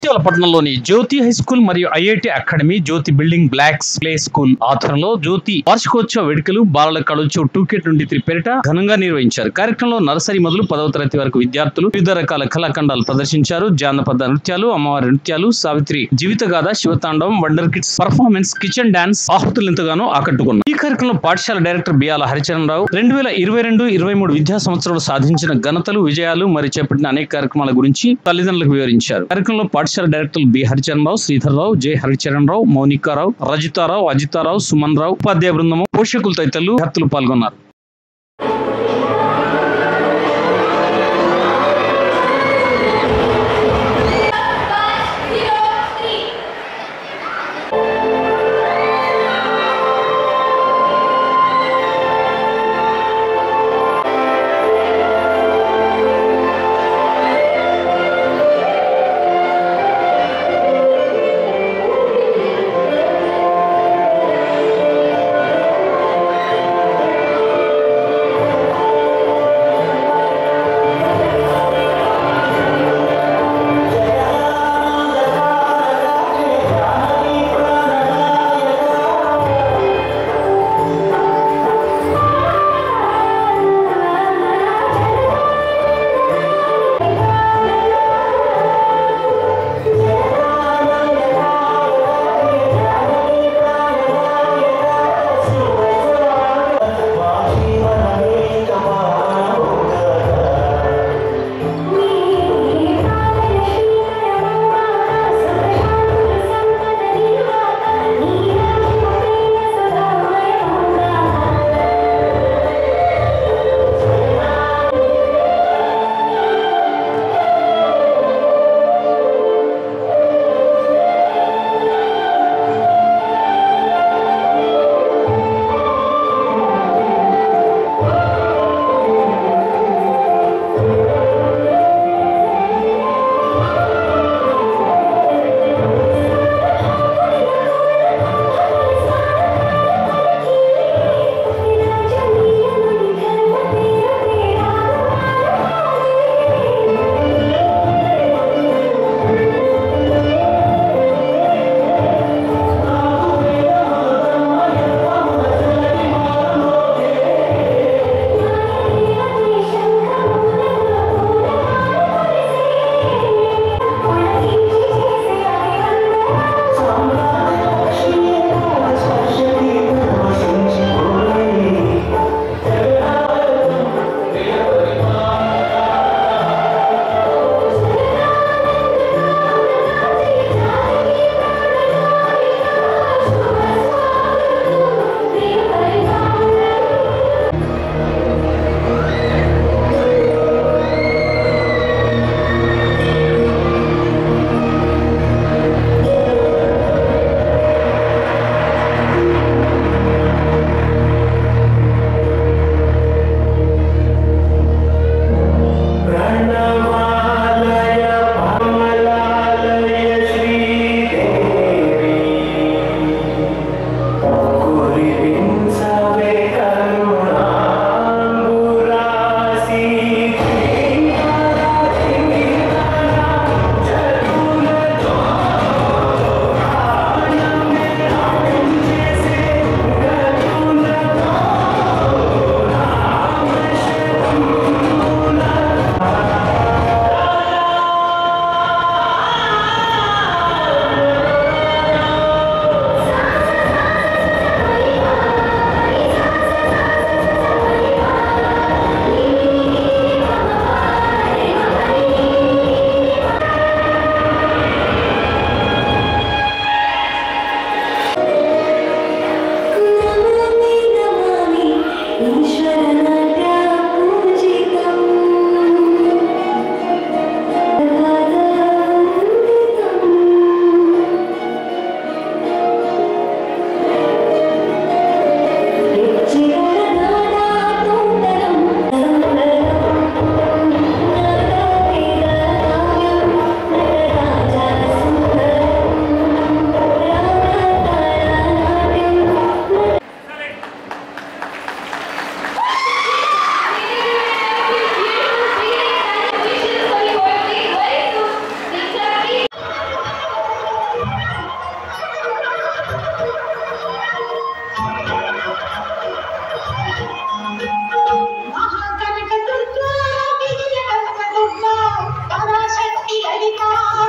పట్టణంలోని Jyothi high school మరియు IIT academy Jyothi building blocks play school ఆధ్వర్యంలో జ్యోతి వార్షికోత్సవ వేడుకలు బాలల కళోత్సవ టూ కే ట్వంటీ త్రీ పేరిట ఘనంగా నిర్వహించారు కార్యక్రమంలో నర్సరీ మొదలు పదవ తరగతి వరకు విద్యార్థులు వివిధ రకాల కళాఖండాలు ప్రదర్శించారు జానపద నృత్యాలు అమ్మవారి నృత్యాలు సావిత్రి జీవితగాథ శివతాండవం wonder kids performance kitchen dance ఆహుతులు ఎంతగానో ఆకట్టుకున్నారు ఈ కార్యక్రమంలో పాఠశాల డైరెక్టర్ బియాల హరిచరణ్ రావు రెండు వేల ఇరవై రెండు ఇరవై మూడు విద్యా సంవత్సరంలో సాధించిన ఘనతలు విజయాలు మరియు చేపట్టిన అనేక కార్యక్రమాల గురించి తల్లిదండ్రులకు వివరించారు కార్యక్రమంలో పాఠశాల డైరెక్టర్లు బి హరిచరణ్ రావు శ్రీధర్ రావు జె హరిచరణ్ రావు మౌనికారావు రజితారావు అజితారావు సుమన్ రావు ఉపాధ్యాయ బృందము పోషకులు తదితరులు విద్యార్థులు పాల్గొన్నారు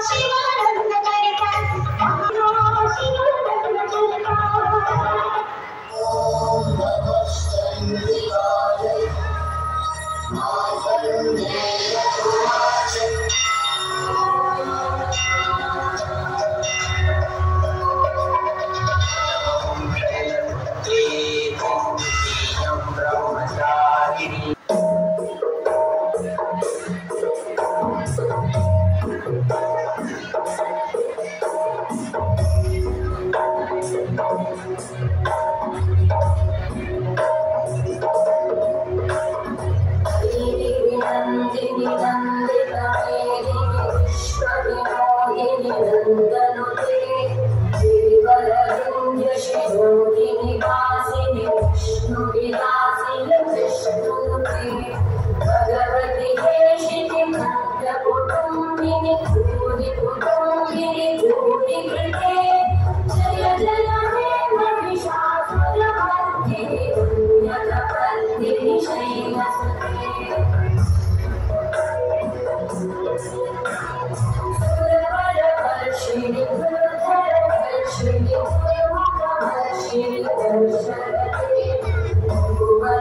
ब्रह्मचारिणी భగవతి హేషితి భక్త కుటుంబిని భూరి కుటుంబిని భూరి కృతే జయ జయ హే మహిషాసుర మర్దిని పుణ్యద పత్ని శైలసుతే సురవరవర్షిణి గురుధరవర్షిణి గురుముఖవర్షిణి దర్శరతే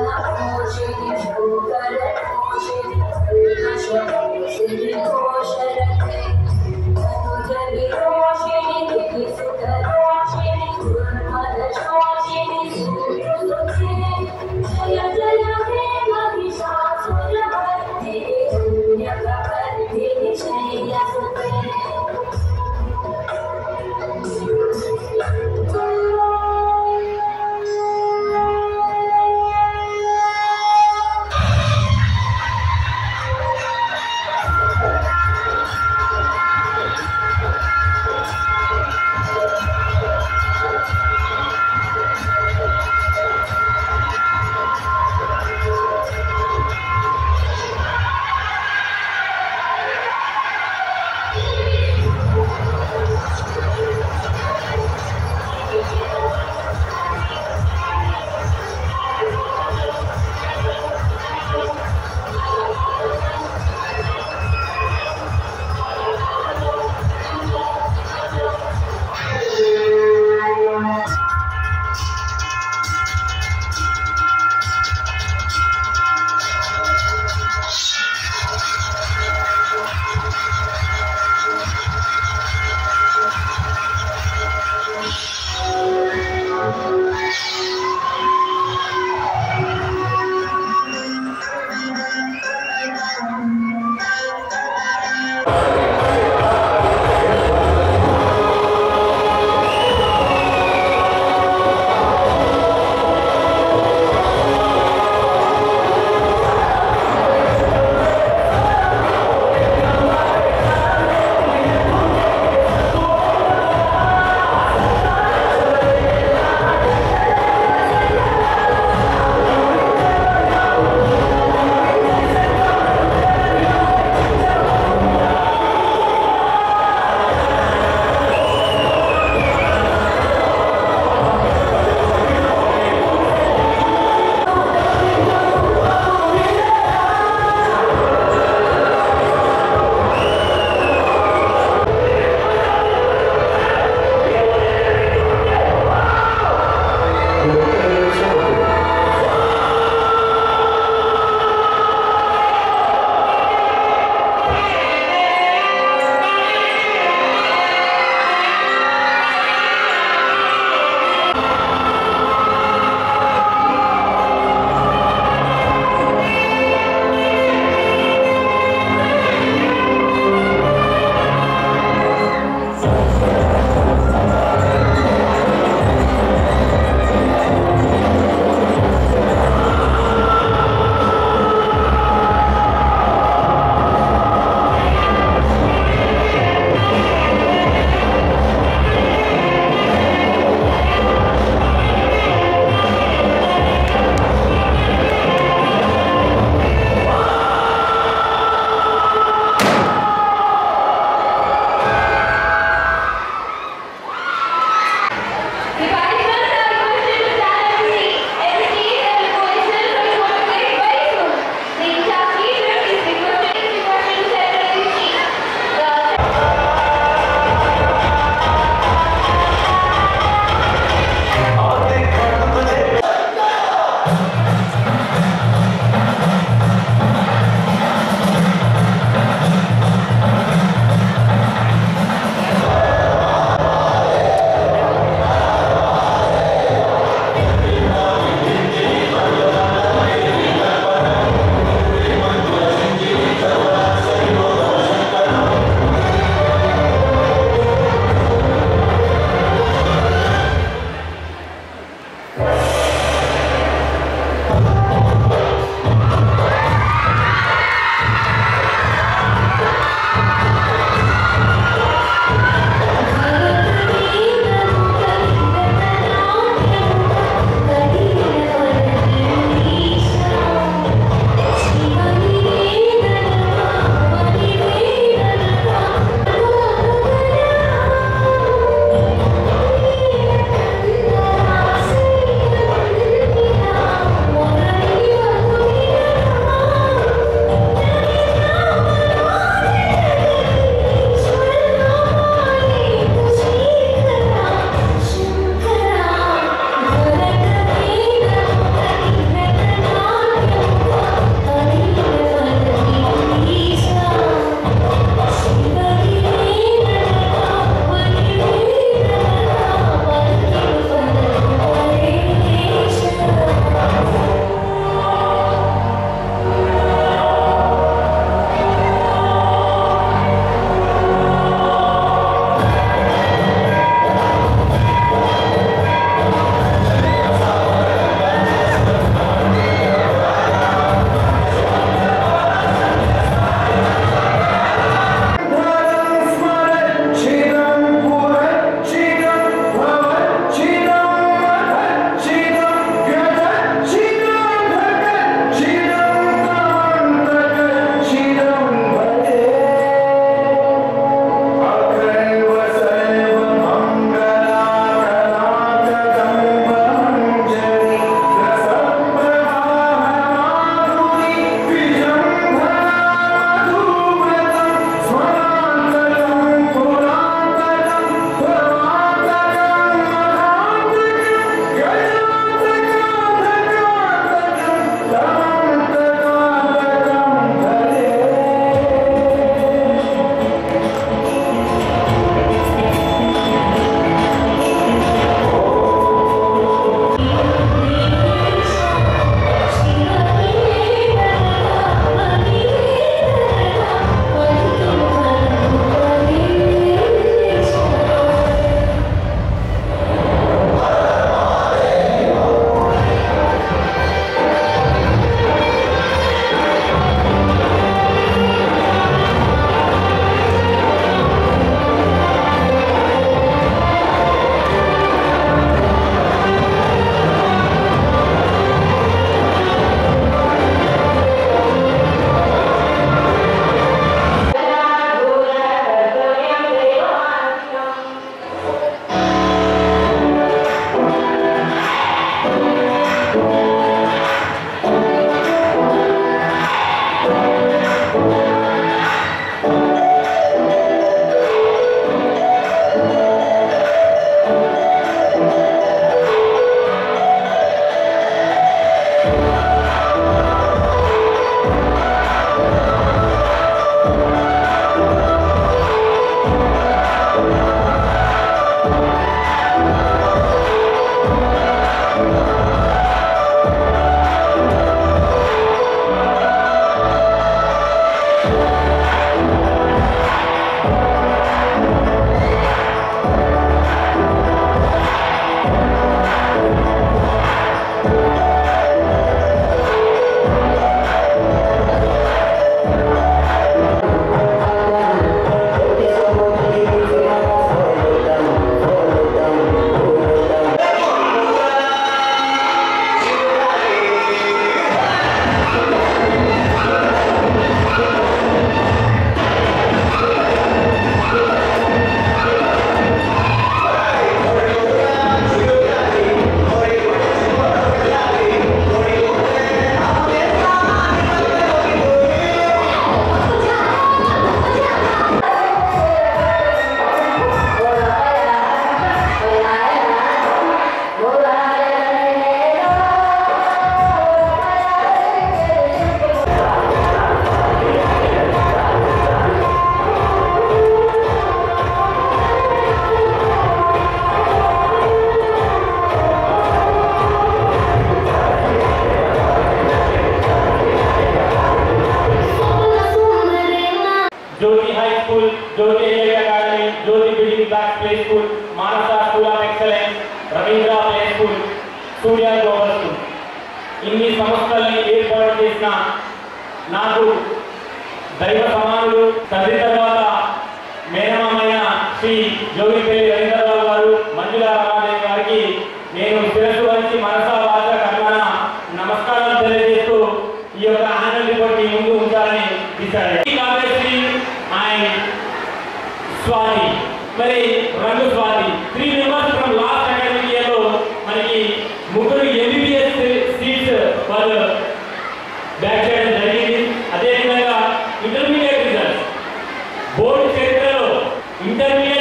building block play school Manasa school of excellence Ravindra play school Surya global school ఇన్ని సంస్థల్ని ఏర్పాటు చేసిన నాకు దైవ సమానులు తండ్రి తర్వాత మేనమామైన శ్రీ జోగిపల్లి రవీంద్రరావు గారు మంజుల రామాదేవి గారికి నేను శిరస్సు వంచి మనస వాచ కర్మన నమస్కారాలు తెలియజేస్తూ ఈ యొక్క ఆనంద రిపోర్ట్ మీ ముందు ఉంచాలని డిసైడ్ కావ్యశ్రీ అండ్ స్వాతి మరి రంగు Swathi three members from last academic year లో మనకి ముగ్గురు ఎంబీబీఎస్ సీట్స్ వాళ్ళు బ్యాక్ చేయడం జరిగింది అదేవిధంగా ఇంటర్మీడియట్ రిజల్ట్స్ బోర్డు చరిత్రలో ఇంటర్మీడియట్